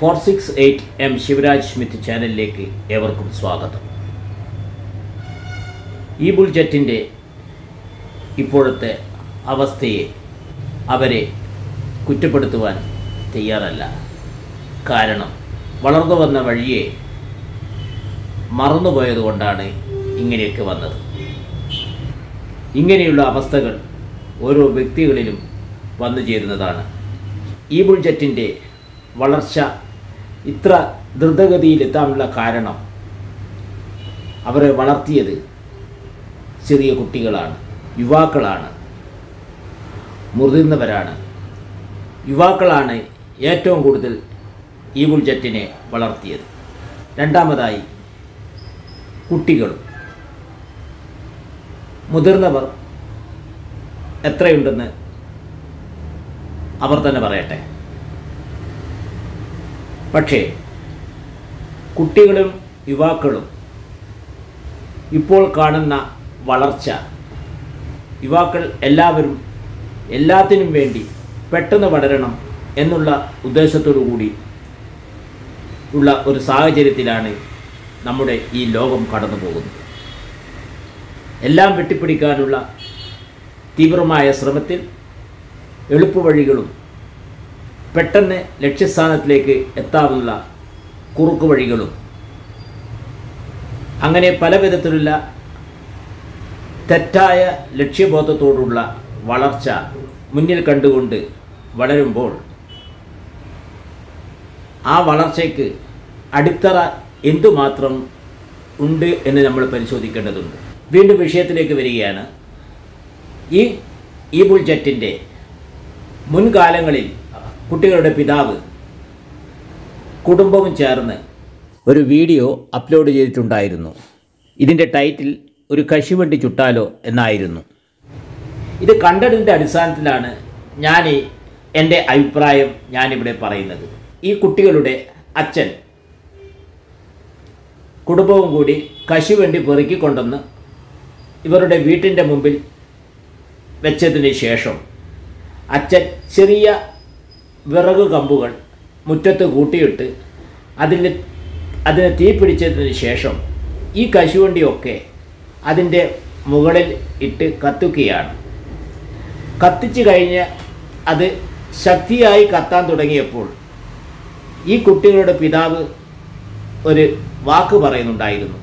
four six eight M Shivaraj Smith ചാനലിലേക്ക് ഏവർക്കും സ്വാഗതം ഈ ബുൾജറ്റിൻ്റെ ഇപ്പോഴത്തെ അവസ്ഥയെ അവരെ കുറ്റപ്പെടുത്തുവാൻ തയ്യാറല്ല കാരണം വളർന്നു വന്ന വഴിയെ മറന്നുപോയതുകൊണ്ടാണ് ഇങ്ങനെയൊക്കെ വന്നത് ഇങ്ങനെയുള്ള അവസ്ഥകൾ ഓരോ വ്യക്തികളിലും വന്നു ചേരുന്നതാണ് ഈ ബുൾജറ്റിൻ്റെ വളർച്ച ഇത്ര ദ്രുതഗതിയിലെത്താനുള്ള കാരണം അവരെ വളർത്തിയത് ചെറിയ കുട്ടികളാണ് യുവാക്കളാണ് മുതിർന്നവരാണ് യുവാക്കളാണ് ഏറ്റവും കൂടുതൽ ഈ ബുൾജറ്റിനെ വളർത്തിയത് രണ്ടാമതായി കുട്ടികളും മുതിർന്നവർ എത്രയുണ്ടെന്ന് അവർ തന്നെ പറയട്ടെ പക്ഷേ കുട്ടികളും യുവാക്കളും ഇപ്പോൾ കാണുന്ന വളർച്ച യുവാക്കൾ എല്ലാവരും എല്ലാത്തിനും വേണ്ടി പെട്ടെന്ന് വളരണം എന്നുള്ള ഉദ്ദേശത്തോടു കൂടി ഉള്ള ഒരു സാഹചര്യത്തിലാണ് നമ്മുടെ ഈ ലോകം കടന്നു പോകുന്നത് എല്ലാം വെട്ടിപ്പിടിക്കാനുള്ള തീവ്രമായ ശ്രമത്തിൽ എളുപ്പവഴികളും പെട്ടെന്ന് ലക്ഷ്യസ്ഥാനത്തിലേക്ക് എത്താവുന്ന കുറുക്കു വഴികളും അങ്ങനെ പല വിധത്തിലുള്ള തെറ്റായ ലക്ഷ്യബോധത്തോടുള്ള വളർച്ച മുന്നിൽ കണ്ടുകൊണ്ട് വളരുമ്പോൾ ആ വളർച്ചയ്ക്ക് അടിത്തറ എന്തുമാത്രം ഉണ്ട് എന്ന് നമ്മൾ പരിശോധിക്കേണ്ടതുണ്ട് വീണ്ടും വിഷയത്തിലേക്ക് വരികയാണ് ഈ ഈ ബുൾജറ്റിൻ്റെ മുൻകാലങ്ങളിൽ കുട്ടികളുടെ പിതാവ് കുടുംബവും ചേർന്ന് ഒരു വീഡിയോ അപ്ലോഡ് ചെയ്തിട്ടുണ്ടായിരുന്നു ഇതിൻ്റെ ടൈറ്റിൽ ഒരു കശുവണ്ടി ചുട്ടാലോ എന്നായിരുന്നു ഇത് കണ്ടതിൻ്റെ അടിസ്ഥാനത്തിലാണ് ഞാൻ ഈ എൻ്റെ അഭിപ്രായം ഞാനിവിടെ പറയുന്നത് ഈ കുട്ടികളുടെ അച്ഛൻ കുടുംബവും കൂടി കശുവണ്ടി പെറുക്കിക്കൊണ്ടെന്ന് ഇവരുടെ വീട്ടിൻ്റെ മുമ്പിൽ വെച്ചതിന് ശേഷം അച്ഛൻ ചെറിയ വിറക് കമ്പുകൾ മുറ്റത്ത് കൂട്ടിയിട്ട് അതിന് അതിന് തീ പിടിച്ചതിന് ശേഷം ഈ കശുവണ്ടിയൊക്കെ അതിൻ്റെ മുകളിൽ ഇട്ട് കത്തുകയാണ് കത്തിച്ച് കഴിഞ്ഞ് അത് ശക്തിയായി കത്താൻ തുടങ്ങിയപ്പോൾ ഈ കുട്ടികളുടെ പിതാവ് ഒരു വാക്ക് പറയുന്നുണ്ടായിരുന്നു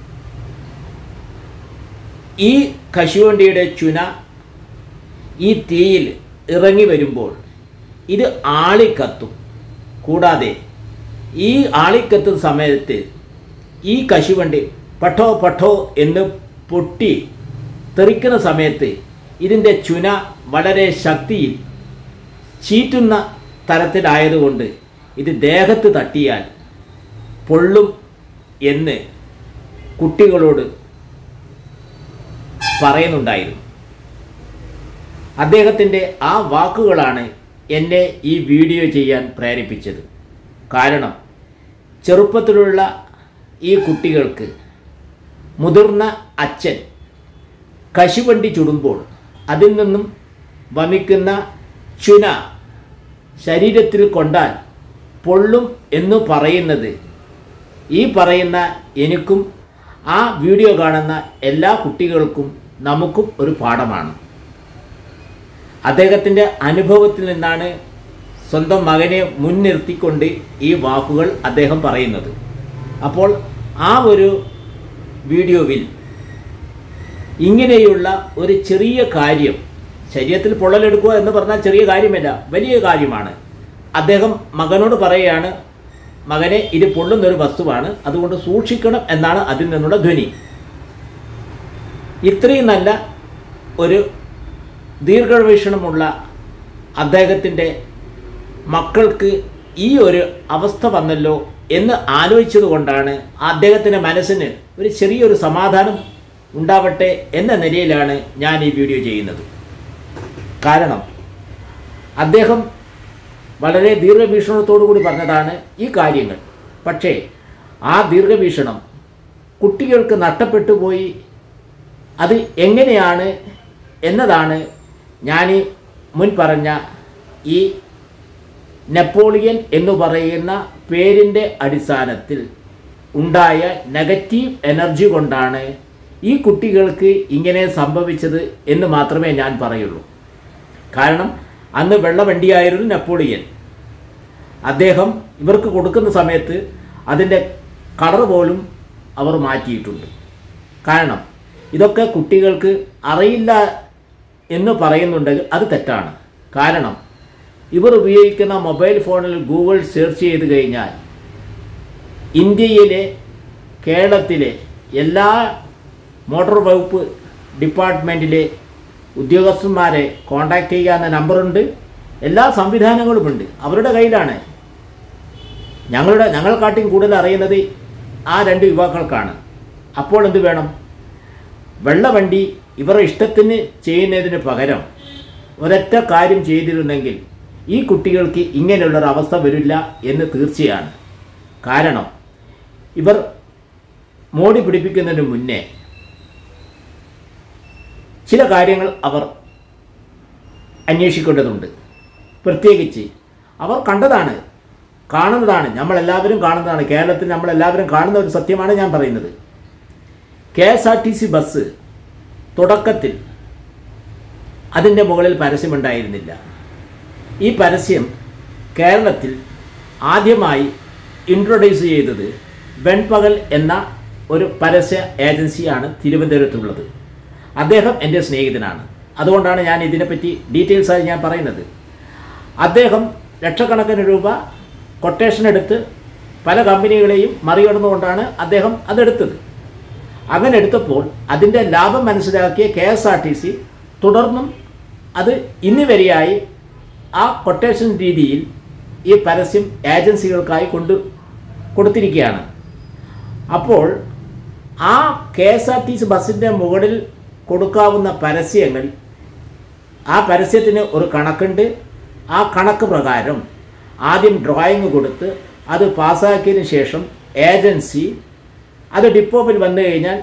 ഈ കശുവണ്ടിയുടെ ചുന ഈ തീയിൽ ഇറങ്ങി വരുമ്പോൾ ഇത് ആളിക്കത്തും കൂടാതെ ഈ ആളിക്കത്തുന്ന സമയത്ത് ഈ കശുവണ്ടി പഠോ പഠോ എന്ന് പൊട്ടി തെറിക്കുന്ന സമയത്ത് ഇതിൻ്റെ ചുന വളരെ ശക്തിയിൽ ചീറ്റുന്ന തരത്തിലായതുകൊണ്ട് ഇത് ദേഹത്ത് തട്ടിയാൽ പൊള്ളും എന്ന് കുട്ടികളോട് പറയുന്നുണ്ടായിരുന്നു അദ്ദേഹത്തിൻ്റെ ആ വാക്കുകളാണ് എന്നെ ഈ വീഡിയോ ചെയ്യാൻ പ്രേരിപ്പിച്ചത് കാരണം ചെറുപ്പത്തിലുള്ള ഈ കുട്ടികൾക്ക് മുതിർന്ന അച്ഛൻ കശുവണ്ടി ചുടുമ്പോൾ അതിൽ നിന്നും വമിക്കുന്ന ചുന ശരീരത്തിൽ കൊണ്ടാൽ പൊള്ളും എന്ന് പറയുന്നത് ഈ പറയുന്ന എനിക്കും ആ വീഡിയോ കാണുന്ന എല്ലാ കുട്ടികൾക്കും നമുക്കും ഒരു പാഠമാണ് അദ്ദേഹത്തിൻ്റെ അനുഭവത്തിൽ നിന്നാണ് സ്വന്തം മകനെ മുൻനിർത്തിക്കൊണ്ട് ഈ വാക്കുകൾ അദ്ദേഹം പറയുന്നത് അപ്പോൾ ആ ഒരു വീഡിയോവിൽ ഇങ്ങനെയുള്ള ഒരു ചെറിയ കാര്യം ശരീരത്തിൽ പൊള്ളലെടുക്കുക എന്ന് പറഞ്ഞാൽ ചെറിയ കാര്യമല്ല വലിയ കാര്യമാണ് അദ്ദേഹം മകനോട് പറയുകയാണ് മകനെ ഇത് പൊള്ളുന്നൊരു വസ്തുവാണ് അതുകൊണ്ട് സൂക്ഷിക്കണം എന്നാണ് അതിൽ നിന്നുള്ള ധ്വനി ഇത്രയും നല്ല ഒരു ദീർഘവീക്ഷണമുള്ള അദ്ദേഹത്തിൻ്റെ മക്കൾക്ക് ഈ ഒരു അവസ്ഥ വന്നല്ലോ എന്ന് ആലോചിച്ചത് കൊണ്ടാണ് അദ്ദേഹത്തിൻ്റെ മനസ്സിന് ഒരു ചെറിയൊരു സമാധാനം ഉണ്ടാവട്ടെ എന്ന നിലയിലാണ് ഞാൻ ഈ വീഡിയോ ചെയ്യുന്നത് കാരണം അദ്ദേഹം വളരെ ദീർഘവീക്ഷണത്തോടു കൂടി പറഞ്ഞതാണ് ഈ കാര്യങ്ങൾ പക്ഷേ ആ ദീർഘവീക്ഷണം കുട്ടികൾക്ക് നഷ്ടപ്പെട്ടു പോയി അത് എങ്ങനെയാണ് എന്നതാണ് ഞാൻ ഈ മുൻ പറഞ്ഞ ഈ നെപ്പോളിയൻ എന്ന് പറയുന്ന പേരിൻ്റെ അടിസ്ഥാനത്തിൽ ഉണ്ടായ നെഗറ്റീവ് എനർജി കൊണ്ടാണ് ഈ കുട്ടികൾക്ക് ഇങ്ങനെ സംഭവിച്ചത് എന്ന് മാത്രമേ ഞാൻ പറയുള്ളൂ കാരണം അന്ന് വെള്ളവണ്ടിയായിരുന്നു നെപ്പോളിയൻ അദ്ദേഹം ഇവർക്ക് കൊടുക്കുന്ന സമയത്ത് അതിൻ്റെ കളർ പോലും അവർ മാറ്റിയിട്ടുണ്ട് കാരണം ഇതൊക്കെ കുട്ടികൾക്ക് അറിയില്ല എന്ന് പറയുന്നുണ്ടെങ്കിൽ അത് തെറ്റാണ് കാരണം ഇവർ ഉപയോഗിക്കുന്ന മൊബൈൽ ഫോണിൽ ഗൂഗിൾ സെർച്ച് ചെയ്ത് കഴിഞ്ഞാൽ ഇന്ത്യയിലെ കേരളത്തിലെ എല്ലാ മോട്ടോർ വകുപ്പ് ഡിപ്പാർട്ട്മെൻറ്റിലെ ഉദ്യോഗസ്ഥന്മാരെ കോണ്ടാക്ട് ചെയ്യാവുന്ന നമ്പറുണ്ട് എല്ലാ സംവിധാനങ്ങളുമുണ്ട് അവരുടെ കയ്യിലാണ് ഞങ്ങളുടെ ഞങ്ങളെക്കാട്ടിയും കൂടുതൽ അറിയുന്നത് ആ രണ്ട് യുവാക്കൾക്കാണ് അപ്പോൾ എന്ത് വേണം വെള്ളവണ്ടി ഇവരുടെ ഇഷ്ടത്തിന് ചെയ്യുന്നതിന് പകരം ഒരൊറ്റ കാര്യം ചെയ്തിരുന്നെങ്കിൽ ഈ കുട്ടികൾക്ക് ഇങ്ങനെയുള്ളൊരു അവസ്ഥ വരില്ല എന്ന് തീർച്ചയാണ് കാരണം ഇവർ മോടി പിടിപ്പിക്കുന്നതിന് മുന്നേ ചില കാര്യങ്ങൾ അവർ അന്വേഷിക്കേണ്ടതുണ്ട് പ്രത്യേകിച്ച് അവർ കണ്ടതാണ് കാണുന്നതാണ് നമ്മളെല്ലാവരും കാണുന്നതാണ് കേരളത്തിൽ നമ്മളെല്ലാവരും കാണുന്ന ഒരു സത്യമാണ് ഞാൻ പറയുന്നത് K S R T C bus തുടക്കത്തിൽ അതിൻ്റെ മുകളിൽ പരസ്യമുണ്ടായിരുന്നില്ല ഈ പരസ്യം കേരളത്തിൽ ആദ്യമായി ഇൻട്രൊഡ്യൂസ് ചെയ്തത് വെൺപകൽ എന്ന ഒരു പരസ്യ ഏജൻസിയാണ് തിരുവനന്തപുരത്തുള്ളത് അദ്ദേഹം എൻ്റെ സ്നേഹിതനാണ് അതുകൊണ്ടാണ് ഞാൻ ഇതിനെപ്പറ്റി ഡീറ്റെയിൽസ് ആയി ഞാൻ പറയുന്നത് അദ്ദേഹം ലക്ഷക്കണക്കിന് രൂപ കൊട്ടേഷൻ എടുത്ത് പല കമ്പനികളെയും മറികടന്നുകൊണ്ടാണ് അദ്ദേഹം അതെടുത്തത് അങ്ങനെ എടുത്തപ്പോൾ അതിൻ്റെ ലാഭം മനസ്സിലാക്കിയ K S R T C തുടർന്നും അത് ഇന്ന് വരെയായി ആ കൊട്ടേഷൻ രീതിയിൽ ഈ പരസ്യം ഏജൻസികൾക്കായി കൊണ്ട് കൊടുത്തിരിക്കുകയാണ് അപ്പോൾ ആ K S R T C ബസ്സിൻ്റെ മുകളിൽ കൊടുക്കാവുന്ന പരസ്യങ്ങൾ ആ പരസ്യത്തിന് ഒരു കണക്കുണ്ട് ആ കണക്ക് പ്രകാരം ആദ്യം ഡ്രോയിങ് കൊടുത്ത് അത് പാസ്സാക്കിയതിന് ശേഷം ഏജൻസി അത് ഡിപ്പോയിൽ വന്നു കഴിഞ്ഞാൽ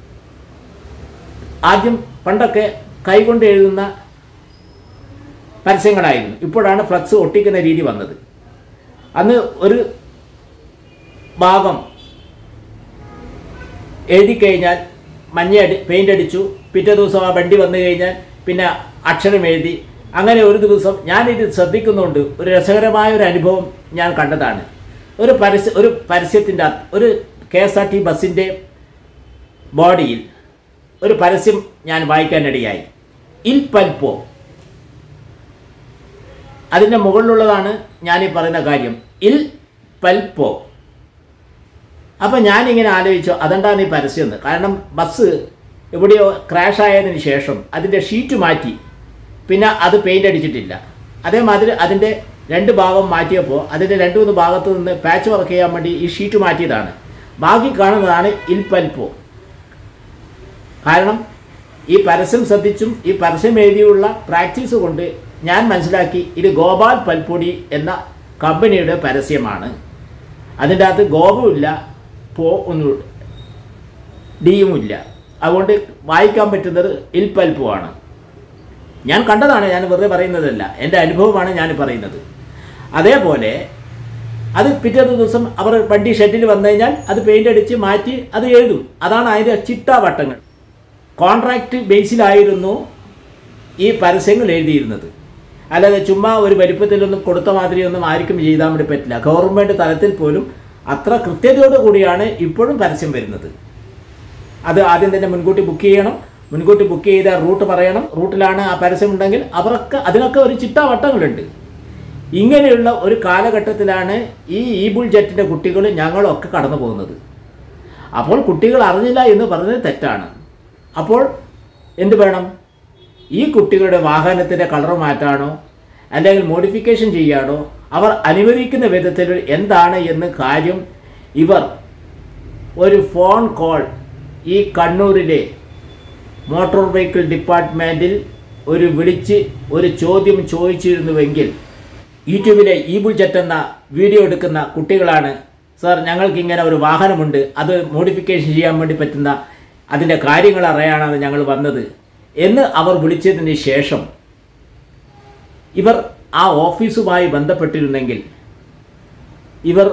ആദ്യം പണ്ടൊക്കെ കൈകൊണ്ട് എഴുതുന്ന പരസ്യങ്ങളായിരുന്നു ഇപ്പോഴാണ് ഫ്ലക്സ് ഒട്ടിക്കുന്ന രീതി വന്നത് അന്ന് ഒരു ഭാഗം എഴുതി കഴിഞ്ഞാൽ മഞ്ഞ അടി പെയിൻ്റ് അടിച്ചു പിറ്റേ ദിവസം ആ വണ്ടി വന്നു കഴിഞ്ഞാൽ പിന്നെ അക്ഷരം എഴുതി അങ്ങനെ ഒരു ദിവസം ഞാനിത് ശ്രദ്ധിക്കുന്നുണ്ട് ഒരു രസകരമായ ഒരു അനുഭവം ഞാൻ കണ്ടതാണ് ഒരു പരസ്യ ഒരു പരസ്യത്തിൻ്റെ അകത്ത് ഒരു കെ എസ് ആർ ടി ബസ്സിൻ്റെ ബോഡിയിൽ ഒരു പരസ്യം ഞാൻ വായിക്കാനിടയായി ഇൽ പൽപ്പോ അതിൻ്റെ മുകളിലുള്ളതാണ് ഞാൻ ഈ പറയുന്ന കാര്യം ഇൽ പൽപ്പോ അപ്പോൾ ഞാനിങ്ങനെ ആലോചിച്ചു അതെന്താണ് ഈ പരസ്യം എന്ന് കാരണം ബസ് എവിടെയോ ക്രാഷ് ആയതിനു ശേഷം അതിൻ്റെ ഷീറ്റ് മാറ്റി പിന്നെ അത് പെയിൻ്റ് അടിച്ചിട്ടില്ല അതേമാതിരി അതിൻ്റെ രണ്ട് ഭാഗം മാറ്റിയപ്പോൾ അതിൻ്റെ രണ്ട് മൂന്ന് ഭാഗത്ത് നിന്ന് പാച്ച് വർക്ക് ചെയ്യാൻ വേണ്ടി ഈ ഷീറ്റ് മാറ്റിയതാണ് ബാക്കി കാണുന്നതാണ് ഇൽ പൽപ്പോ കാരണം ഈ പരസ്യം ശ്രദ്ധിച്ചും ഈ പരസ്യം എഴുതിയുള്ള പ്രാക്ടീസ് കൊണ്ട് ഞാൻ മനസ്സിലാക്കി ഇത് ഗോപാൽ പൽപ്പൊടി എന്ന കമ്പനിയുടെ പരസ്യമാണ് അതിൻ്റെ അകത്ത് ഗോപുമില്ല പോ ഒന്നും ഡിയുമില്ല അതുകൊണ്ട് വായിക്കാൻ പറ്റുന്നത് ഇൽപ്പൽപ്പുമാണ് ഞാൻ കണ്ടതാണ് ഞാൻ വെറുതെ പറയുന്നതല്ല എൻ്റെ അനുഭവമാണ് ഞാൻ പറയുന്നത് അതേപോലെ അത് പിറ്റേ ദിവസം അവർ വണ്ടി ഷെഡിൽ വന്നു കഴിഞ്ഞാൽ അത് പെയിൻ്റ് അടിച്ച് മാറ്റി അത് എഴുതും അതാണ് അതിൻ്റെ ചിട്ടാവട്ടങ്ങൾ കോൺട്രാക്റ്റ് ബേസിലായിരുന്നു ഈ പരസ്യങ്ങൾ എഴുതിയിരുന്നത് അല്ലാതെ ചുമ്മാ ഒരു വലിപ്പത്തിലൊന്നും കൊടുത്ത മാതിരിയൊന്നും ആർക്കും ചെയ്താൽ വേണ്ടി പറ്റില്ല ഗവൺമെൻറ് തലത്തിൽ പോലും അത്ര കൃത്യതയോടു കൂടിയാണ് ഇപ്പോഴും പരസ്യം വരുന്നത് അത് ആദ്യം തന്നെ മുൻകൂട്ടി ബുക്ക് ചെയ്യണം മുൻകൂട്ടി ബുക്ക് ചെയ്ത റൂട്ട് പറയണം റൂട്ടിലാണ് ആ പരസ്യം ഉണ്ടെങ്കിൽ അവർക്ക് അതിനൊക്കെ ഒരു ചിട്ടാവട്ടങ്ങളുണ്ട് ഇങ്ങനെയുള്ള ഒരു കാലഘട്ടത്തിലാണ് ഈ ഈ ബുൾ ജെറ്റിൻ്റെ കുട്ടികൾ ഞങ്ങളൊക്കെ കടന്നു പോകുന്നത് അപ്പോൾ കുട്ടികൾ അറിഞ്ഞില്ല എന്ന് പറഞ്ഞത് തെറ്റാണ് അപ്പോൾ എന്ത് വേണം ഈ കുട്ടികളുടെ വാഹനത്തിൻ്റെ കളർ മാറ്റാനോ അല്ലെങ്കിൽ മോഡിഫിക്കേഷൻ ചെയ്യാനോ അവർ അനുവദിക്കുന്ന വിധത്തിൽ എന്താണ് എന്ന് കാര്യം ഇവർ ഒരു ഫോൺ കോൾ ഈ കണ്ണൂരിലെ മോട്ടോർ വെഹിക്കിൾ ഡിപ്പാർട്ട്മെൻറ്റിൽ ഒരു വിളിച്ച് ഒരു ചോദ്യം ചോദിച്ചിരുന്നുവെങ്കിൽ യൂട്യൂബിലെ ഈ ബുൾജറ്റ് എന്ന വീഡിയോ എടുക്കുന്ന കുട്ടികളാണ് സാർ ഞങ്ങൾക്ക് ഇങ്ങനെ ഒരു വാഹനമുണ്ട് അത് മോഡിഫിക്കേഷൻ ചെയ്യാൻ വേണ്ടി പറ്റുന്ന അതിൻ്റെ കാര്യങ്ങൾ അറിയാനാണ് ഞങ്ങൾ വന്നത് എന്ന് അവർ വിളിച്ചതിന് ശേഷം ഇവർ ആ ഓഫീസുമായി ബന്ധപ്പെട്ടിരുന്നെങ്കിൽ ഇവർ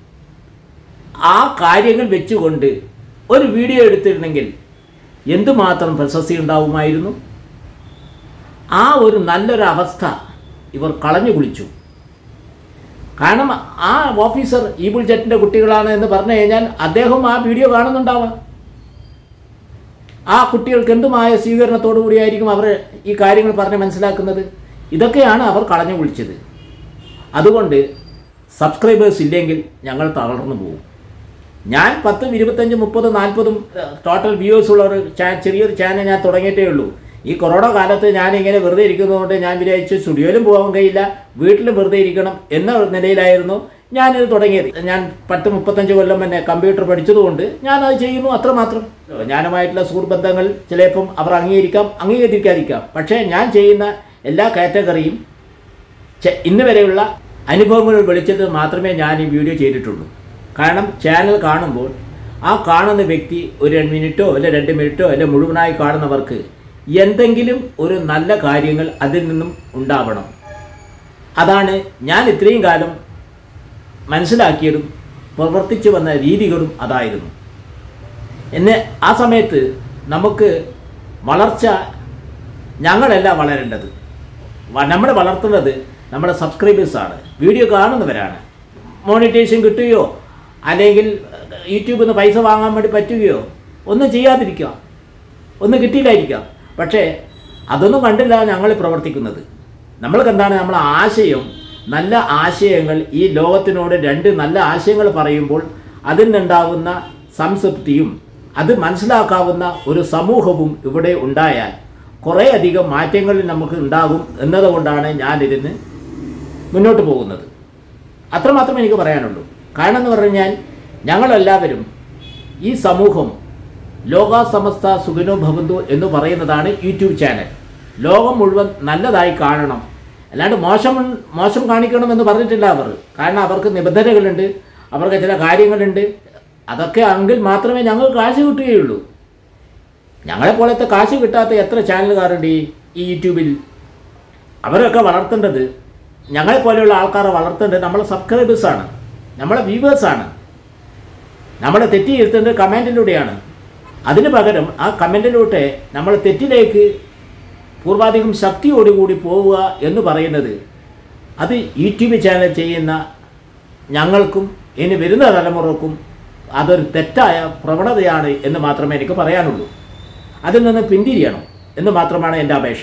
ആ കാര്യങ്ങൾ വെച്ചുകൊണ്ട് ഒരു വീഡിയോ എടുത്തിരുന്നെങ്കിൽ എന്തുമാത്രം പ്രശസ്തി ഉണ്ടാവുമായിരുന്നു ആ ഒരു നല്ലൊരു അവസ്ഥ ഇവർ കളഞ്ഞു കുളിച്ചു കാരണം ആ ഓഫീസർ ഈ ബുൾജറ്റിൻ്റെ കുട്ടികളാണ് എന്ന് പറഞ്ഞു കഴിഞ്ഞാൽ അദ്ദേഹം ആ വീഡിയോ കാണുന്നുണ്ടാവാം ആ കുട്ടികൾക്ക് എന്തുമായ സ്വീകരണത്തോടു കൂടിയായിരിക്കും അവർ ഈ കാര്യങ്ങൾ പറഞ്ഞ് മനസ്സിലാക്കുന്നത് ഇതൊക്കെയാണ് അവർ കളഞ്ഞു കുളിച്ചത് അതുകൊണ്ട് സബ്സ്ക്രൈബേഴ്സ് ഇല്ലെങ്കിൽ ഞങ്ങൾ തളർന്നു പോകും ഞാൻ പത്തും ഇരുപത്തഞ്ച് മുപ്പത് നാൽപ്പതും ടോട്ടൽ വ്യൂവേഴ്സ് ഉള്ള ഒരു ചാ ചെറിയൊരു ചാനൽ ഞാൻ തുടങ്ങിയിട്ടേ ഉള്ളൂ ഈ കൊറോണ കാലത്ത് ഞാൻ ഇങ്ങനെ വെറുതെ ഇരിക്കുന്നതുകൊണ്ട് ഞാൻ വിചാരിച്ചു സ്റ്റുഡിയോയിലും പോകാൻ കഴിയില്ല വീട്ടിലും വെറുതെ ഇരിക്കണം എന്ന നിലയിലായിരുന്നു ഞാനിത് തുടങ്ങിയത് ഞാൻ പത്ത് മുപ്പത്തഞ്ച് കൊല്ലം തന്നെ കമ്പ്യൂട്ടർ പഠിച്ചതുകൊണ്ട് ഞാനത് ചെയ്യുന്നു അത്രമാത്രം ഞാനുമായിട്ടുള്ള സുഹൃബന്ധങ്ങൾ ചിലപ്പം അവർ അംഗീകരിക്കാം അംഗീകരിക്കാതിരിക്കാം പക്ഷേ ഞാൻ ചെയ്യുന്ന എല്ലാ കാറ്റഗറിയും ചെ- ഇന്ന് വരെയുള്ള അനുഭവങ്ങൾ വെളിച്ചത് മാത്രമേ ഞാൻ ഈ വീഡിയോ ചെയ്തിട്ടുള്ളൂ കാരണം ചാനൽ കാണുമ്പോൾ ആ കാണുന്ന വ്യക്തി ഒരു രണ്ട് മിനിറ്റോ അല്ല രണ്ട് മിനിറ്റോ അല്ല മുഴുവനായി കാണുന്നവർക്ക് എന്തെങ്കിലും ഒരു നല്ല കാര്യങ്ങൾ അതിൽ നിന്നും ഉണ്ടാവണം അതാണ് ഞാൻ ഇത്രയും കാലം മനസ്സിലാക്കിയതും പ്രവർത്തിച്ചു വന്ന രീതികളും അതായിരുന്നു എന്നെ ആ സമയത്ത് നമുക്ക് വളർച്ച ഞങ്ങളല്ല വളരേണ്ടത് വ- നമ്മളെ വളർത്തുന്നത് നമ്മുടെ സബ്സ്ക്രൈബേഴ്സാണ് വീഡിയോ കാണുന്നവരാണ് മോണിറ്റൈസേഷൻ കിട്ടുകയോ അല്ലെങ്കിൽ യൂട്യൂബിൽ നിന്ന് പൈസ വാങ്ങാൻ വേണ്ടി പറ്റുകയോ ഒന്നും ചെയ്യാതിരിക്കാം ഒന്നും കിട്ടിയില്ലായിരിക്കാം പക്ഷേ അതൊന്നും കണ്ടില്ല ഞങ്ങൾ പ്രവർത്തിക്കുന്നത് നമ്മൾക്ക് എന്താണ് നമ്മളെ ആശയം നല്ല ആശയങ്ങൾ ഈ ലോകത്തിനോട് രണ്ട് നല്ല ആശയങ്ങൾ പറയുമ്പോൾ അതിൽ നിന്നുണ്ടാകുന്ന സംതൃപ്തിയും അത് മനസ്സിലാക്കാവുന്ന ഒരു സമൂഹവും ഇവിടെ ഉണ്ടായാൽ കുറേയധികം മാറ്റങ്ങൾ നമുക്ക് ഉണ്ടാകും എന്നതുകൊണ്ടാണ് ഞാനിതിന് മുന്നോട്ട് പോകുന്നത് അത്രമാത്രം എനിക്ക് പറയാനുള്ളൂ കാരണം എന്ന് പറഞ്ഞാൽ ഞങ്ങളെല്ലാവരും ഈ സമൂഹം ലോകാസമസ്ത സുഖിനോ ഭവന്തു എന്ന് പറയുന്നതാണ് യൂട്യൂബ് ചാനൽ ലോകം മുഴുവൻ നല്ലതായി കാണണം അല്ലാണ്ട് മോശം മോശം കാണിക്കണം എന്ന് പറഞ്ഞിട്ടില്ല അവർ കാരണം അവർക്ക് നിബന്ധനകളുണ്ട് അവർക്ക് ചില കാര്യങ്ങളുണ്ട് അതൊക്കെ എങ്കിൽ മാത്രമേ ഞങ്ങൾക്ക് കാശ് കിട്ടുകയുള്ളൂ ഞങ്ങളെപ്പോലത്തെ കാശ് കിട്ടാത്ത എത്ര ചാനലുകാരുണ്ട് ഈ ഈ യൂട്യൂബിൽ അവരൊക്കെ വളർത്തേണ്ടത് ഞങ്ങളെപ്പോലെയുള്ള ആൾക്കാരെ വളർത്തേണ്ടത് നമ്മളെ സബ്സ്ക്രൈബേഴ്സാണ് നമ്മളെ വ്യൂവേഴ്സാണ് നമ്മളെ തെറ്റി ഇരുത്തേണ്ടത് കമൻറ്റിലൂടെയാണ് അതിന് പകരം ആ കമൻറ്റിലൂടെ നമ്മൾ തെറ്റിലേക്ക് പൂർവാധികം ശക്തിയോടുകൂടി പോവുക എന്ന് പറയുന്നത് അത് യൂട്യൂബ് ചാനൽ ചെയ്യുന്ന ഞങ്ങൾക്കും ഇനി വരുന്ന തലമുറക്കും അതൊരു തെറ്റായ പ്രവണതയാണ് എന്ന് മാത്രമേ എനിക്ക് പറയാനുള്ളൂ അതിൽ നിന്ന് പിന്തിരിയണം എന്ന് മാത്രമാണ് എൻ്റെ അപേക്ഷ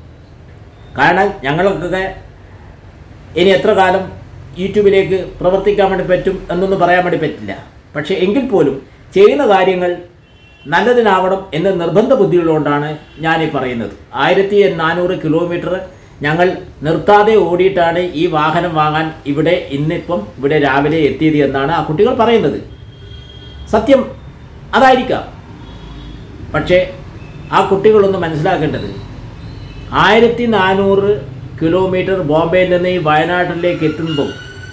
കാരണം ഞങ്ങൾക്കൊക്കെ ഇനി എത്ര കാലം യൂട്യൂബിലേക്ക് പ്രവർത്തിക്കാൻ വേണ്ടി പറ്റും എന്നൊന്നും പറയാൻ വേണ്ടി പറ്റില്ല പക്ഷേ എങ്കിൽ പോലും ചെയ്യുന്ന കാര്യങ്ങൾ നല്ലതിനാവണം എന്ന് നിർബന്ധ ബുദ്ധിയുള്ളതുകൊണ്ടാണ് ഞാനീ പറയുന്നത് ആയിരത്തി നാനൂറ് കിലോമീറ്റർ ഞങ്ങൾ നിർത്താതെ ഓടിയിട്ടാണ് ഈ വാഹനം വാങ്ങാൻ ഇവിടെ ഇന്നിപ്പം ഇവിടെ രാവിലെ എത്തിയത് എന്നാണ് ആ കുട്ടികൾ പറയുന്നത് സത്യം അതായിരിക്കാം പക്ഷേ ആ കുട്ടികളൊന്ന് മനസ്സിലാക്കേണ്ടത് ആയിരത്തി നാനൂറ് കിലോമീറ്റർ ബോംബെയിൽ നിന്ന് ഈ വയനാട്ടിലേക്ക് എത്തുമ്പോൾ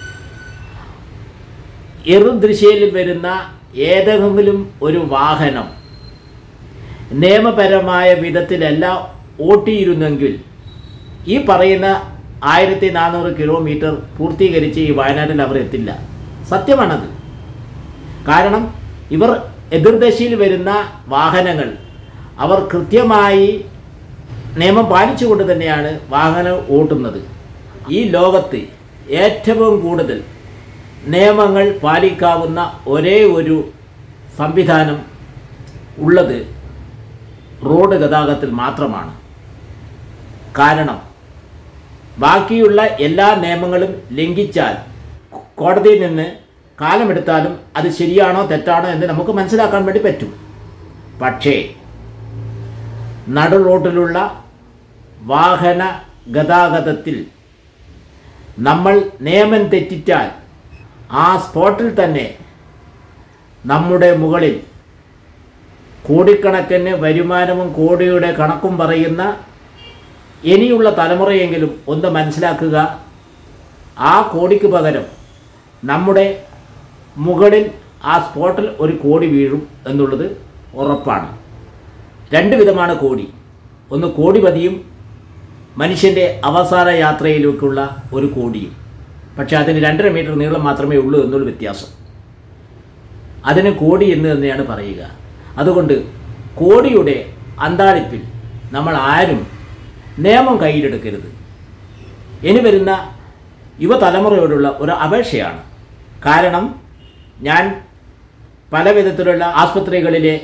എറുദൃശ്യയിൽ വരുന്ന ഏതെങ്കിലും ഒരു വാഹനം നിയമപരമായ വിധത്തിലല്ല ഓട്ടിയിരുന്നെങ്കിൽ ഈ പറയുന്ന ആയിരത്തി നാനൂറ് കിലോമീറ്റർ പൂർത്തീകരിച്ച് ഈ വയനാട്ടിൽ അവർ എത്തില്ല സത്യമാണത് കാരണം ഇവർ എതിർദശയിൽ വരുന്ന വാഹനങ്ങൾ അവർ കൃത്യമായി നിയമം പാലിച്ചുകൊണ്ട് തന്നെയാണ് വാഹനം ഓട്ടുന്നത് ഈ ലോകത്ത് ഏറ്റവും കൂടുതൽ നിയമങ്ങൾ പാലിക്കാവുന്ന ഒരേ ഒരു സംവിധാനം ഉള്ളത് റോഡ് ഗതാഗതത്തിൽ മാത്രമാണ് കാരണം ബാക്കിയുള്ള എല്ലാ നിയമങ്ങളും ലംഘിച്ചാൽ കോടതിയിൽ നിന്ന് കാലമെടുത്താലും അത് ശരിയാണോ തെറ്റാണോ എന്ന് നമുക്ക് മനസ്സിലാക്കാൻ വേണ്ടി പറ്റും പക്ഷേ നടു റോഡിലുള്ള വാഹന ഗതാഗതത്തിൽ നമ്മൾ നിയമം തെറ്റിച്ചാൽ ആ സ്പോട്ടിൽ തന്നെ നമ്മുടെ മുകളിൽ കോടിക്കണക്കിന് വരുമാനവും കോടിയുടെ കണക്കും പറയുന്ന ഇനിയുള്ള തലമുറയെങ്കിലും ഒന്ന് മനസ്സിലാക്കുക ആ കോടിക്ക് പകരം നമ്മുടെ മുകളിൽ ആ സ്പോട്ടിൽ ഒരു കോടി വീഴും എന്നുള്ളത് ഉറപ്പാണ് രണ്ട് വിധമാണ് കോടി ഒന്ന് കോടിപതിയും മനുഷ്യൻ്റെ അവസാന യാത്രയിലേക്കുള്ള ഒരു കോടിയും പക്ഷേ അതിന് രണ്ടര മീറ്റർ നീളം മാത്രമേ ഉള്ളൂ എന്നുള്ള വ്യത്യാസം അതിന് കോടി എന്ന് തന്നെയാണ് പറയുക അതുകൊണ്ട് കോടിയുടെ അന്താളിപ്പിൽ നമ്മൾ ആരും നിയമം കയ്യിലെടുക്കരുത് ഇനി വരുന്ന യുവതലമുറയോടുള്ള ഒരു അപേക്ഷയാണ് കാരണം ഞാൻ പല വിധത്തിലുള്ള ആസ്പത്രികളിലെ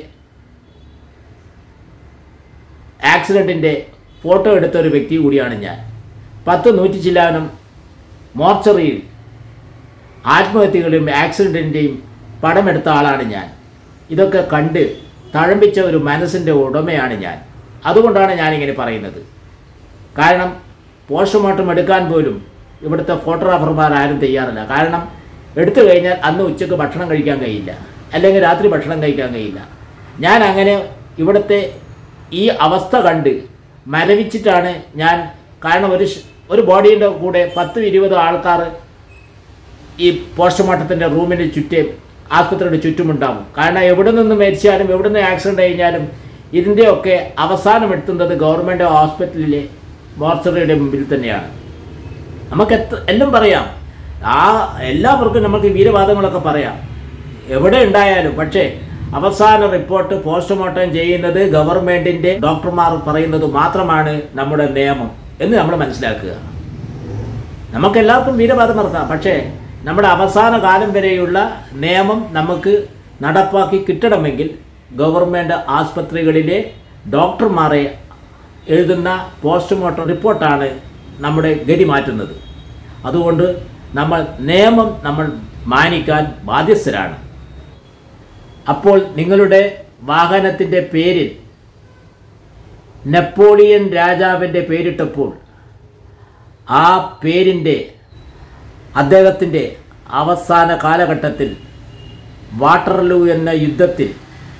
ആക്സിഡൻറ്റിൻ്റെ ഫോട്ടോ എടുത്ത ഒരു വ്യക്തി കൂടിയാണ് ഞാൻ പത്ത് നൂറ്റി ചില്ലാനം മോർച്ചറിയിൽ ആത്മഹത്യകളുടെയും ആക്സിഡൻറ്റിൻ്റെയും പടമെടുത്ത ആളാണ് ഞാൻ ഇതൊക്കെ കണ്ട് തഴമ്പിച്ച ഒരു മനസ്സിൻ്റെ ഉടമയാണ് ഞാൻ അതുകൊണ്ടാണ് ഞാനിങ്ങനെ പറയുന്നത് കാരണം പോസ്റ്റ്മോർട്ടം എടുക്കാൻ പോലും ഇവിടുത്തെ ഫോട്ടോഗ്രാഫർമാർ ആരും തയ്യാറല്ല കാരണം എടുത്തു കഴിഞ്ഞാൽ അന്ന് ഉച്ചയ്ക്ക് ഭക്ഷണം കഴിക്കാൻ കഴിയില്ല അല്ലെങ്കിൽ രാത്രി ഭക്ഷണം കഴിക്കാൻ കഴിയില്ല ഞാൻ അങ്ങനെ ഇവിടുത്തെ ഈ അവസ്ഥ കണ്ട് മരവിച്ചിട്ടാണ് ഞാൻ കാരണം ഒരു ഷ്- ഒരു ബോഡീൻ്റെ കൂടെ പത്തും ഇരുപത് ആൾക്കാർ ഈ പോസ്റ്റ്മോർട്ടത്തിൻ്റെ റൂമിന് ചുറ്റേ ആസ്പത്രിയുടെ ചുറ്റുമുണ്ടാവും കാരണം എവിടെ നിന്ന് മരിച്ചാലും എവിടെ നിന്ന് ആക്സിഡൻ്റ് കഴിഞ്ഞാലും ഇതിൻ്റെയൊക്കെ അവസാനം എത്തുന്നത് ഗവൺമെൻറ് ഹോസ്പിറ്റലിലെ മോർച്ചറിയുടെ മുമ്പിൽ തന്നെയാണ് നമുക്ക് എത്ര എല്ലാം പറയാം ആ എല്ലാവർക്കും നമുക്ക് വീരവാദങ്ങളൊക്കെ പറയാം എവിടെ ഉണ്ടായാലും പക്ഷേ അവസാന റിപ്പോർട്ട് പോസ്റ്റ്മോർട്ടം ചെയ്യുന്നത് ഗവൺമെൻറ്റിൻ്റെ ഡോക്ടർമാർ പറയുന്നത് മാത്രമാണ് നമ്മുടെ നിയമം എന്ന് നമ്മൾ മനസ്സിലാക്കുക നമുക്കെല്ലാവർക്കും വീരവാദം നടത്താം പക്ഷേ നമ്മുടെ അവസാന കാലം വരെയുള്ള നിയമം നമുക്ക് നടപ്പാക്കി കിട്ടണമെങ്കിൽ ഗവൺമെൻറ് ആസ്പത്രികളിലെ ഡോക്ടർമാരെ എഴുതുന്ന പോസ്റ്റ്മോർട്ടം റിപ്പോർട്ടാണ് നമ്മുടെ ഗതി മാറ്റുന്നത് അതുകൊണ്ട് നമ്മൾ നിയമം നമ്മൾ മാനിക്കാൻ ബാധ്യസ്ഥരാണ് അപ്പോൾ നിങ്ങളുടെ വാഹനത്തിൻ്റെ പേരിൽ നെപ്പോളിയൻ രാജാവിൻ്റെ പേരിട്ടപ്പോൾ ആ പേരിൻ്റെ അദ്ദേഹത്തിൻ്റെ അവസാന കാലഘട്ടത്തിൽ വാട്ടർലൂ എന്ന യുദ്ധത്തിൽ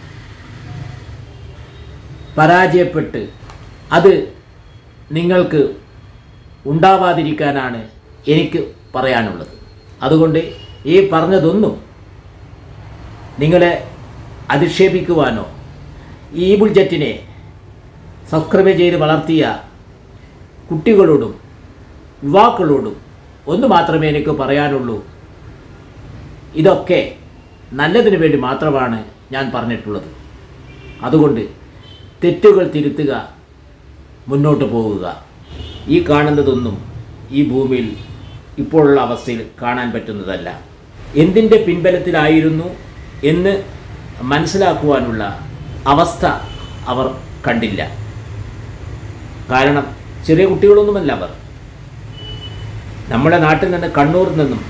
പരാജയപ്പെട്ട് അത് നിങ്ങൾക്ക് ഉണ്ടാവാതിരിക്കാനാണ് എനിക്ക് പറയാനുള്ളത് അതുകൊണ്ട് ഈ പറഞ്ഞതൊന്നും നിങ്ങളെ അധിക്ഷേപിക്കുവാനോ ഈ ബുൾജറ്റിനെ സബ്സ്ക്രൈബ് ചെയ്ത് വളർത്തിയ കുട്ടികളോടും യുവാക്കളോടും ഒന്ന് മാത്രമേ എനിക്ക് പറയാനുള്ളൂ ഇതൊക്കെ നല്ലതിന് വേണ്ടി മാത്രമാണ് ഞാൻ പറഞ്ഞിട്ടുള്ളത് അതുകൊണ്ട് തെറ്റുകൾ തിരുത്തുക മുന്നോട്ട് പോവുക ഈ കാണുന്നതൊന്നും ഈ ഭൂമിയിൽ ഇപ്പോഴുള്ള അവസ്ഥയിൽ കാണാൻ പറ്റുന്നതല്ല എന്തിൻ്റെ പിൻബലത്തിലായിരുന്നു എന്ന് മനസ്സിലാക്കുവാനുള്ള അവസ്ഥ അവർ കണ്ടില്ല കാരണം ചെറിയ കുട്ടികളൊന്നുമല്ല അവർ നമ്മുടെ നാട്ടിൽ നിന്ന് കണ്ണൂരിൽ നിന്നും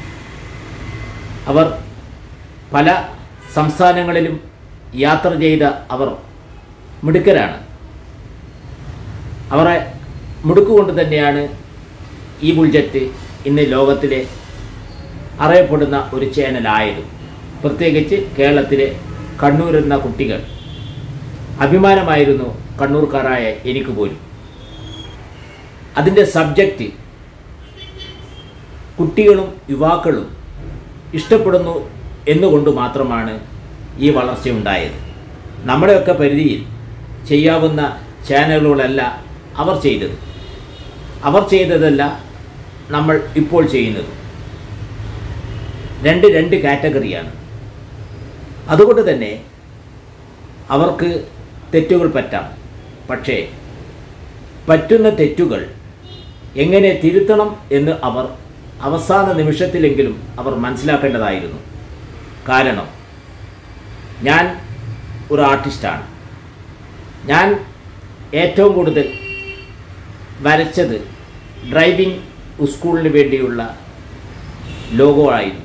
അവർ പല സംസ്ഥാനങ്ങളിലും യാത്ര ചെയ്ത അവർ മിടുക്കരാണ് അവരെ മിടുക്കുകൊണ്ട് തന്നെയാണ് ഈ ബുൾജറ്റ് ഇന്ന് ലോകത്തിലെ അറിയപ്പെടുന്ന ഒരു ചാനലായത് പ്രത്യേകിച്ച് കേരളത്തിലെ കണ്ണൂർ എന്ന കുട്ടികൾ അഭിമാനമായിരുന്നു കണ്ണൂർക്കാരായ എനിക്ക് പോലും അതിൻ്റെ സബ്ജക്റ്റ് കുട്ടികളും യുവാക്കളും ഇഷ്ടപ്പെടുന്നു എന്നുകൊണ്ട് മാത്രമാണ് ഈ വളർച്ചയുണ്ടായത് നമ്മുടെയൊക്കെ പരിധിയിൽ ചെയ്യാവുന്ന ചാനലുകളല്ല അവർ ചെയ്തത് അവർ ചെയ്തതല്ല നമ്മൾ ഇപ്പോൾ ചെയ്യുന്നത് രണ്ട് രണ്ട് കാറ്റഗറിയാണ് അതുകൊണ്ട് തന്നെ അവർക്ക് തെറ്റുകൾ പറ്റാം പക്ഷേ പറ്റുന്ന തെറ്റുകൾ എങ്ങനെ തിരുത്തണം എന്ന് അവർ അവസാന നിമിഷത്തിലെങ്കിലും അവർ മനസ്സിലാക്കേണ്ടതായിരുന്നു കാരണം ഞാൻ ഒരു ആർട്ടിസ്റ്റാണ് ഞാൻ ഏറ്റവും കൂടുതൽ വരച്ചത് ഡ്രൈവിംഗ് സ്കൂളിന് വേണ്ടിയുള്ള ലോഗോ ആയിരുന്നു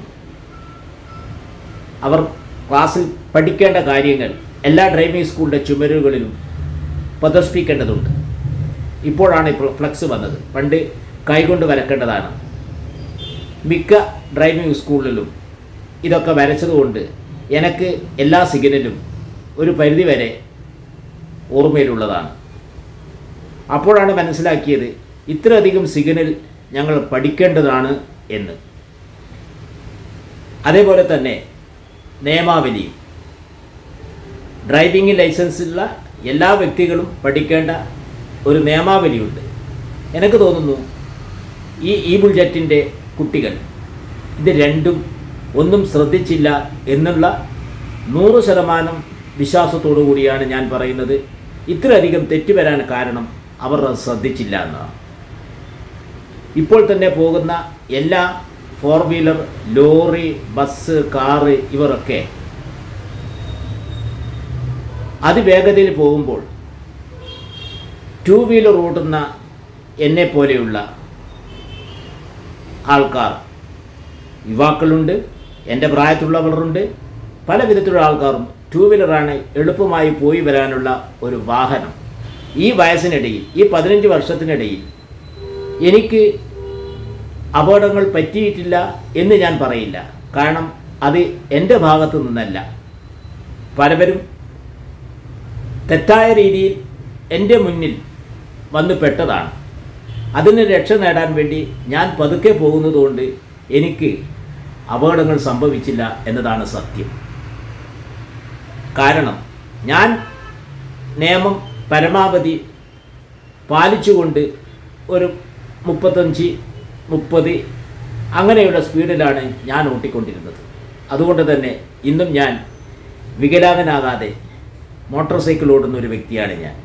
അവർ ക്ലാസ്സിൽ പഠിക്കേണ്ട കാര്യങ്ങൾ എല്ലാ ഡ്രൈവിംഗ് സ്കൂളിൻ്റെ ചുമരുകളിലും പ്രദർശിപ്പിക്കേണ്ടതുണ്ട് ഇപ്പോഴാണ് ഇപ്പോൾ ഫ്ലക്സ് വന്നത് പണ്ട് കൈകൊണ്ട് വരക്കേണ്ടതാണ് മിക്ക ഡ്രൈവിംഗ് സ്കൂളിലും ഇതൊക്കെ വരച്ചതുകൊണ്ട് എനിക്ക് എല്ലാ സിഗ്നലും ഒരു പരിധി വരെ ഓർമ്മയിലുള്ളതാണ് അപ്പോഴാണ് മനസ്സിലാക്കിയത് ഇത്രയധികം സിഗ്നൽ ഞങ്ങൾ പഠിക്കേണ്ടതാണ് എന്ന് അതേപോലെ തന്നെ നിയമാവലിയും ഡ്രൈവിംഗ് ലൈസൻസുള്ള എല്ലാ വ്യക്തികളും പഠിക്കേണ്ട ഒരു നിയമാവലിയുണ്ട് എനിക്ക് തോന്നുന്നു ഈ ഈ ബുൾജറ്റിൻ്റെ കുട്ടികൾ ഇത് രണ്ടും ഒന്നും ശ്രദ്ധിച്ചില്ല എന്നുള്ള നൂറ് ശതമാനം വിശ്വാസത്തോടു കൂടിയാണ് ഞാൻ പറയുന്നത് ഇത്രയധികം തെറ്റ് വരാൻ കാരണം അവർ അത് ശ്രദ്ധിച്ചില്ല എന്നതാണ് ഇപ്പോൾ തന്നെ പോകുന്ന എല്ലാ four wheeler lorry bus car ഇവരൊക്കെ അതിവേഗതയിൽ പോകുമ്പോൾ ടൂ വീലർ ഓടുന്ന എന്നെ പോലെയുള്ള ആൾക്കാർ യുവാക്കളുണ്ട് എൻ്റെ പ്രായത്തിലുള്ളവരുണ്ട് പല വിധത്തിലുള്ള ആൾക്കാരും ടൂ വീലറാണ് എളുപ്പമായി പോയി വരാനുള്ള ഒരു വാഹനം ഈ വയസ്സിനിടയിൽ ഈ പതിനഞ്ച് വർഷത്തിനിടയിൽ എനിക്ക് അപകടങ്ങൾ പറ്റിയിട്ടില്ല എന്ന് ഞാൻ പറയില്ല കാരണം അത് എൻ്റെ ഭാഗത്തു നിന്നല്ല പലവരും തെറ്റായ രീതിയിൽ എൻ്റെ മുന്നിൽ വന്ന് പെട്ടതാണ് അതിന് രക്ഷ നേടാൻ വേണ്ടി ഞാൻ പതുക്കെ പോകുന്നതുകൊണ്ട് എനിക്ക് അപകടങ്ങൾ സംഭവിച്ചില്ല എന്നതാണ് സത്യം കാരണം ഞാൻ നിയമം പരമാവധി പാലിച്ചുകൊണ്ട് ഒരു മുപ്പത്തഞ്ച് മുപ്പത് അങ്ങനെയുള്ള സ്പീഡിലാണ് ഞാൻ ഓട്ടിക്കൊണ്ടിരുന്നത് അതുകൊണ്ട് തന്നെ ഇന്നും ഞാൻ വികലാംഗനാകാതെ മോട്ടോർ സൈക്കിൾ ഓടുന്ന ഒരു വ്യക്തിയാണ് ഞാൻ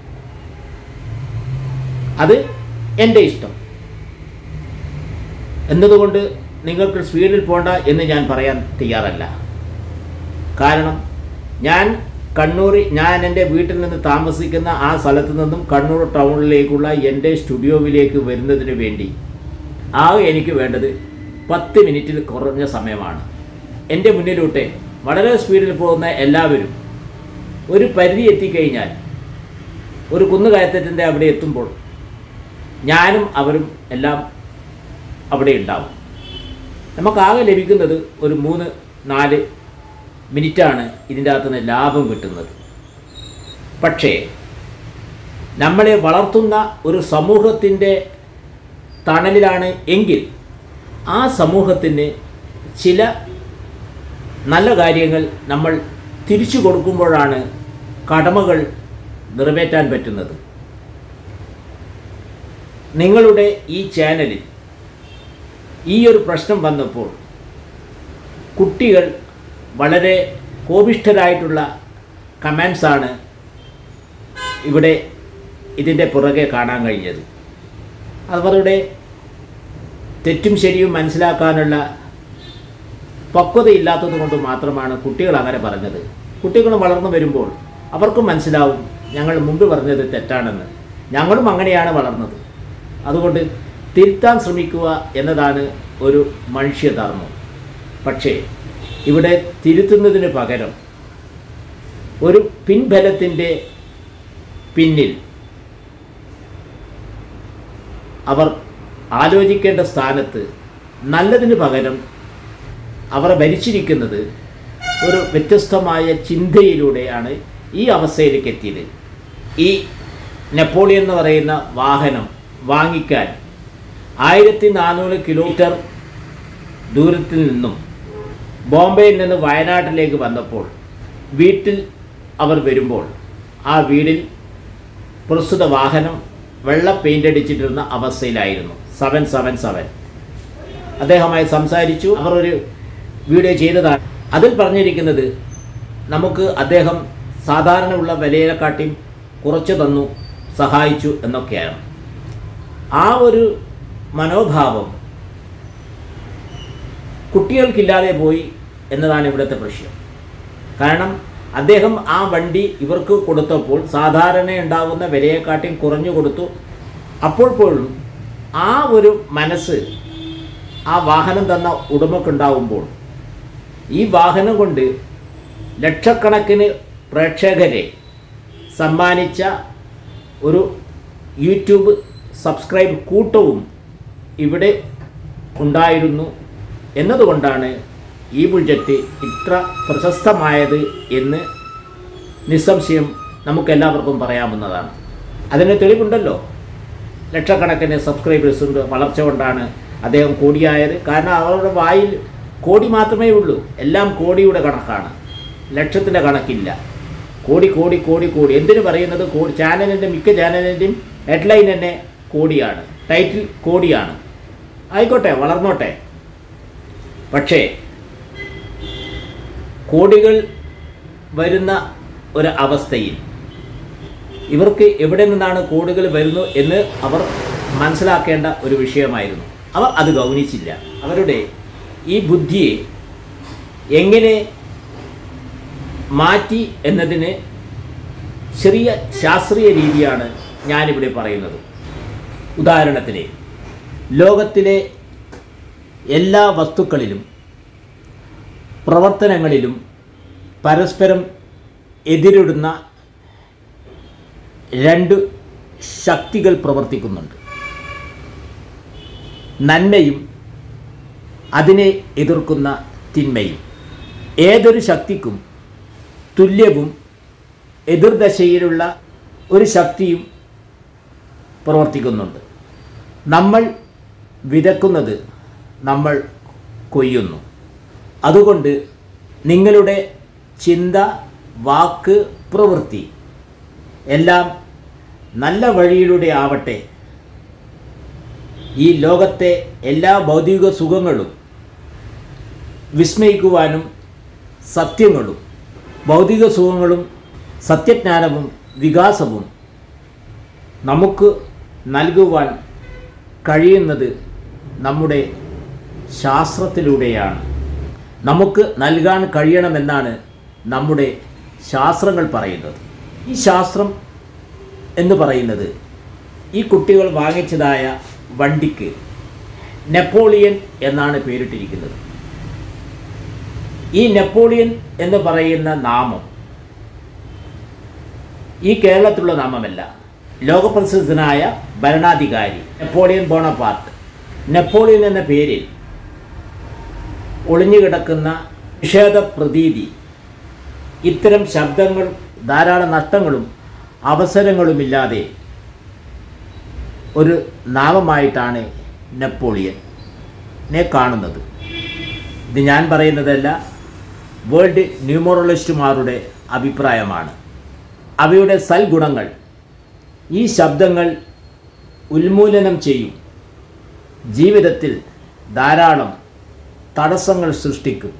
അത് എൻ്റെ ഇഷ്ടം എന്നതുകൊണ്ട് നിങ്ങൾക്ക് സ്പീഡിൽ പോണ്ട എന്ന് ഞാൻ പറയാൻ തയ്യാറല്ല കാരണം ഞാൻ കണ്ണൂർ ഞാൻ എൻ്റെ വീട്ടിൽ നിന്ന് താമസിക്കുന്ന ആ സ്ഥലത്ത് നിന്നും കണ്ണൂർ ടൗണിലേക്കുള്ള എൻ്റെ സ്റ്റുഡിയോവിലേക്ക് വരുന്നതിന് വേണ്ടി ആകെ എനിക്ക് വേണ്ടത് പത്ത് മിനിറ്റിൽ കുറഞ്ഞ സമയമാണ് എൻ്റെ മുന്നിലൂടെ വളരെ സ്പീഡിൽ പോകുന്ന എല്ലാവരും ഒരു പരിധി എത്തിക്കഴിഞ്ഞാൽ ഒരു കുന്നുകയറ്റത്തിൻ്റെ അവിടെ എത്തുമ്പോൾ ഞാനും അവരും എല്ലാം അവിടെ ഉണ്ടാവും നമുക്കാകെ ലഭിക്കുന്നത് ഒരു മൂന്ന് നാല് മിനിറ്റാണ് ഇതിൻ്റെ അകത്ത് നിന്ന് ലാഭം കിട്ടുന്നത് പക്ഷേ നമ്മളെ വളർത്തുന്ന ഒരു സമൂഹത്തിൻ്റെ തണലിലാണ് എങ്കിൽ ആ സമൂഹത്തിന് ചില നല്ല കാര്യങ്ങൾ നമ്മൾ തിരിച്ചു കൊടുക്കുമ്പോഴാണ് കടമകൾ നിറവേറ്റാൻ പറ്റുന്നത് നിങ്ങളുടെ ഈ ചാനലിൽ ഈ ഒരു പ്രശ്നം വന്നപ്പോൾ കുട്ടികൾ വളരെ കോപിഷ്ഠരായിട്ടുള്ള കമൻസാണ് ഇവിടെ ഇതിൻ്റെ പുറകെ കാണാൻ കഴിഞ്ഞത് അവരുടെ തെറ്റും ശരിയും മനസ്സിലാക്കാനുള്ള പക്വതയില്ലാത്തത് കൊണ്ട് മാത്രമാണ് കുട്ടികൾ അങ്ങനെ പറഞ്ഞത് കുട്ടികൾ വളർന്നു വരുമ്പോൾ അവർക്കും മനസ്സിലാവും ഞങ്ങൾ മുമ്പ് പറഞ്ഞത് തെറ്റാണെന്ന് ഞങ്ങളും അങ്ങനെയാണ് വളർന്നത് അതുകൊണ്ട് തിരുത്താൻ ശ്രമിക്കുക എന്നതാണ് ഒരു മനുഷ്യധർമ്മം പക്ഷേ ഇവിടെ തിരുത്തുന്നതിന് പകരം ഒരു പിൻബലത്തിൻ്റെ പിന്നിൽ അവർ ആലോചിക്കേണ്ട സ്ഥാനത്ത് നല്ലതിന് പകരം അവർ ഭരിച്ചിരിക്കുന്നത് ഒരു വ്യത്യസ്തമായ ചിന്തയിലൂടെയാണ് ഈ അവസ്ഥയിലേക്ക് എത്തിയത് ഈ നെപ്പോളിയൻ എന്ന് പറയുന്ന വാഹനം വാങ്ങിക്കാൻ ആയിരത്തി നാനൂറ് കിലോമീറ്റർ ദൂരത്തിൽ നിന്നും ബോംബെയിൽ നിന്ന് വയനാട്ടിലേക്ക് വന്നപ്പോൾ വീട്ടിൽ അവർ വരുമ്പോൾ ആ വീടിൽ പ്രസ്തുത വാഹനം വെള്ള പെയിൻ്റ് അടിച്ചിട്ടിരുന്ന അവസ്ഥയിലായിരുന്നു സെവൻ സെവൻ സെവൻ അദ്ദേഹവുമായി സംസാരിച്ചു അവർ ഒരു വീഡിയോ ചെയ്തതാണ് അതിൽ പറഞ്ഞിരിക്കുന്നത് നമുക്ക് അദ്ദേഹം സാധാരണ ഉള്ള വിലയെക്കാട്ടിയും കുറച്ച് തന്നു സഹായിച്ചു എന്നൊക്കെയാണ് ആ ഒരു മനോഭാവം കുട്ടികൾക്കില്ലാതെ പോയി എന്നതാണ് ഇവിടുത്തെ പ്രശ്നം കാരണം അദ്ദേഹം ആ വണ്ടി ഇവർക്ക് കൊടുത്തപ്പോൾ സാധാരണ ഉണ്ടാകുന്ന വിലയെക്കാട്ടിയും കുറഞ്ഞു കൊടുത്തു അപ്പോൾ പോലും ആ ഒരു മനസ്സ് ആ വാഹനം തന്ന ഉടമക്കുണ്ടാവുമ്പോൾ ഈ വാഹനം കൊണ്ട് ലക്ഷക്കണക്കിന് പ്രേക്ഷകരെ സമ്മാനിച്ച ഒരു യൂട്യൂബ് സബ്സ്ക്രൈബ് കൂട്ടവും ഇവിടെ ഉണ്ടായിരുന്നു എന്നതുകൊണ്ടാണ് ഈ ബുൾജറ്റ് ഇത്ര പ്രശസ്തമായത് എന്ന് നിസ്സംശയം നമുക്കെല്ലാവർക്കും പറയാവുന്നതാണ് അതിന് തെളിവുണ്ടല്ലോ ലക്ഷക്കണക്കിന് സബ്സ്ക്രൈബേഴ്സുണ്ട് വളർച്ച കൊണ്ടാണ് അദ്ദേഹം കോടിയായത് കാരണം അവരുടെ വായിൽ കോടി മാത്രമേ ഉള്ളൂ എല്ലാം കോടിയുടെ കണക്കാണ് ലക്ഷത്തിൻ്റെ കണക്കില്ല കോടി കോടി കോടി കോടി എന്തിനു പറയുന്നത് കോടി ചാനലിൻ്റെ മിക്ക ചാനലിൻ്റെയും ഹെഡ്ലൈൻ തന്നെ കോടിയാണ് ടൈറ്റിൽ കോടിയാണ് ആയിക്കോട്ടെ വളർന്നോട്ടെ പക്ഷേ കോടികൾ വരുന്ന ഒരു അവസ്ഥയിൽ ഇവർക്ക് എവിടെ നിന്നാണ് കോടികൾ വരുന്നു എന്ന് അവർ മനസ്സിലാക്കേണ്ട ഒരു വിഷയമായിരുന്നു അവർ അത് ഗൗനിച്ചില്ല അവരുടെ ഈ ബുദ്ധിയെ എങ്ങനെ മാറ്റി എന്നതിന് ചെറിയ ശാസ്ത്രീയ രീതിയാണ് ഞാനിവിടെ പറയുന്നത് ഉദാഹരണത്തിന് ലോകത്തിലെ എല്ലാ വസ്തുക്കളിലും പ്രവർത്തനങ്ങളിലും പരസ്പരം എതിരിടുന്ന രണ്ട് ശക്തികൾ പ്രവർത്തിക്കുന്നുണ്ട് നന്മയും അതിനെ എതിർക്കുന്ന തിന്മയും ഏതൊരു ശക്തിക്കും തുല്യവും എതിർദശയിലുള്ള ഒരു ശക്തിയും പ്രവർത്തിക്കുന്നുണ്ട് നമ്മൾ വിതക്കുന്നത് നമ്മൾ കൊയ്യുന്നു അതുകൊണ്ട് നിങ്ങളുടെ ചിന്ത വാക്ക് പ്രവൃത്തി എല്ലാം നല്ല വഴിയിലൂടെ ആവട്ടെ ഈ ലോകത്തെ എല്ലാ ഭൗതിക സുഖങ്ങളും വിസ്മയിക്കുവാനും സത്യങ്ങളും ഭൗതിക സുഖങ്ങളും സത്യജ്ഞാനവും വികാസവും നമുക്ക് നൽകുവാൻ കഴിയുന്നത് നമ്മുടെ ശാസ്ത്രത്തിലൂടെയാണ് നമുക്ക് നൽകാൻ കഴിയണമെന്നാണ് നമ്മുടെ ശാസ്ത്രങ്ങൾ പറയുന്നത് ഈ ശാസ്ത്രം എന്ന് പറയുന്നത് ഈ കുട്ടികൾ വാങ്ങിച്ചതായ വണ്ടിക്ക് നെപ്പോളിയൻ എന്നാണ് പേരിട്ടിരിക്കുന്നത് ഈ നെപ്പോളിയൻ എന്ന് പറയുന്ന നാമം ഈ കേരളത്തിലുള്ള നാമമല്ല ലോകപ്രസിദ്ധനായ ഭരണാധികാരി നെപ്പോളിയൻ ബോണപാർട്ട് നെപ്പോളിയൻ എന്ന പേരിൽ ഒളിഞ്ഞുകിടക്കുന്ന നിഷേധ പ്രതീതി ഇത്തരം ശബ്ദങ്ങൾ ധാരാളം നഷ്ടങ്ങളും അവസരങ്ങളുമില്ലാതെ ഒരു നാമമായിട്ടാണ് നെപ്പോളിയനെ കാണുന്നത് ഇത് ഞാൻ പറയുന്നതല്ല വേൾഡ് ന്യൂമറോളജിസ്റ്റുമാരുടെ അഭിപ്രായമാണ് അവയുടെ സൽഗുണങ്ങൾ ഈ ശബ്ദങ്ങൾ ഉന്മൂലനം ചെയ്യും ജീവിതത്തിൽ ധാരാളം തടസ്സങ്ങൾ സൃഷ്ടിക്കും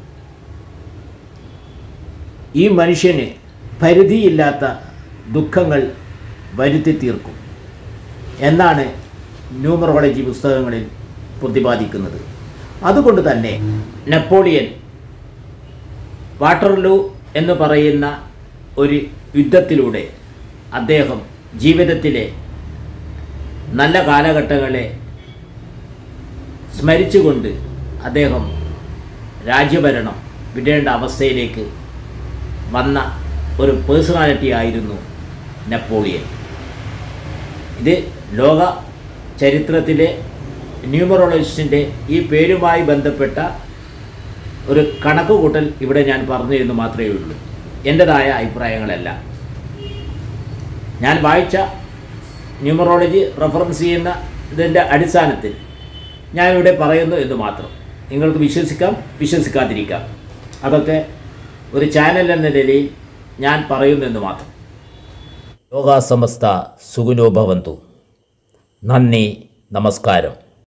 ഈ മനുഷ്യന് പരിധിയില്ലാത്ത ദുഃഖങ്ങൾ വരുത്തി തീർക്കും എന്നാണ് ന്യൂമറോളജി പുസ്തകങ്ങളിൽ പ്രതിപാദിക്കുന്നത് അതുകൊണ്ട് തന്നെ നെപ്പോളിയൻ വാട്ടർലൂ എന്ന് പറയുന്ന ഒരു യുദ്ധത്തിലൂടെ അദ്ദേഹം ജീവിതത്തിലെ നല്ല കാലഘട്ടങ്ങളെ സ്മരിച്ചുകൊണ്ട് അദ്ദേഹം രാജ്യഭരണം വിടേണ്ട അവസ്ഥയിലേക്ക് വന്ന ഒരു പേഴ്സണാലിറ്റി ആയിരുന്നു നെപ്പോളിയൻ ഇത് ലോക ചരിത്രത്തിലെ ന്യൂമറോളജിസ്റ്റിൻ്റെ ഈ പേരുമായി ബന്ധപ്പെട്ട ഒരു കണക്ക് കൂട്ടൽ ഇവിടെ ഞാൻ പറഞ്ഞു എന്ന് മാത്രമേ ഉള്ളൂ എൻ്റെതായ അഭിപ്രായങ്ങളല്ല ഞാൻ വായിച്ച ന്യൂമറോളജി റെഫറൻസ് ചെയ്യുന്ന ഇതിൻ്റെ അടിസ്ഥാനത്തിൽ ഞാൻ ഇവിടെ പറയുന്നു എന്ന് മാത്രം നിങ്ങൾക്ക് വിശ്വസിക്കാം വിശ്വസിക്കാതിരിക്കാം അതൊക്കെ ഒരു ചാനൽ എന്ന നിലയിൽ ഞാൻ പറയുന്നു എന്ന് മാത്രം യോഗാസമസ്ത സുഖിനോ ഭവന്തു നന്ദി നമസ്കാരം